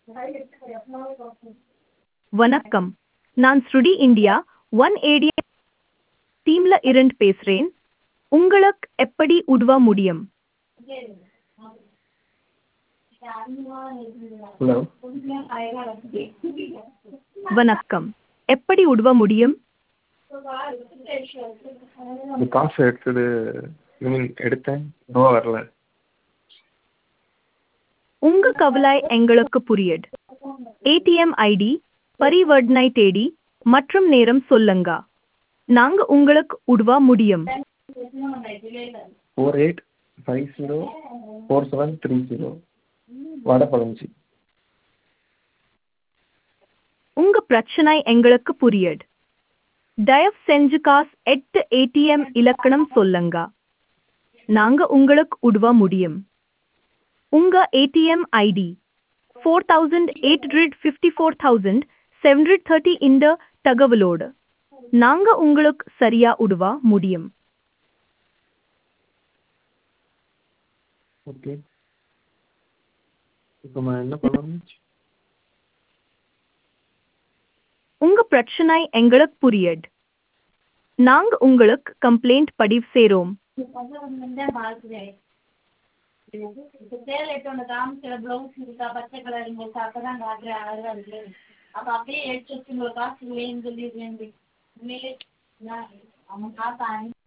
வணக்கம் நான் ஸ்ருடி இந்தியா ஒன் ஏடி டீம்ல இருந்து பேசுறேன் உங்களுக்கு எப்படி உதவ முடியும் ஹலோ வணக்கம் எப்படி உதவ முடியும் இந்த காசு எடுத்தது ஐ மீன் எடுத்தேன் ரூபா வரல உங்க கவலை எங்களுக்கு புரியுது ஏடிஎம் ஐடி பரிவர்த்தனை தேதி மற்றும் நேரம் சொல்லுங்க நாங்க உங்களுக்கு உதவ முடியும் four eight five zero four seven three zero Vadapalani உங்க பிரச்சனை எங்களுக்கு புரியுது தயவு செஞ்சு காசு எட்டு ஏடிஎம் இலக்கணம் சொல்லுங்க நாங்க உங்களுக்கு உதவ முடியும் உங்க ATM ID four thousand eight hundred fifty four thousand seven hundred thirty இந்த தகவலோடு நாங்க உங்களுக்கு சரியா உதவ முடியும் ஓகே இப்போ நான் என்ன பண்ணணும் உங்க பிரச்சனை எங்களுக்கு புரியுது நாங்க உங்களுக்கு கம்ப்ளைண்ட் பதிவு செய்றோம் சேலைட்டோட காமிக்கிற ப்ளவுஸ் இருக்கா பச்சை கலர் உங்களுக்கு அப்பதான் காட்டுறேன் அழகா இருக்கு அப்போ அப்படியே எடுத்து வச்சு உங்களுக்கு காசு வேணும்னு சொல்லி வேண்டி உண்மையிலே நான் அவன் காசு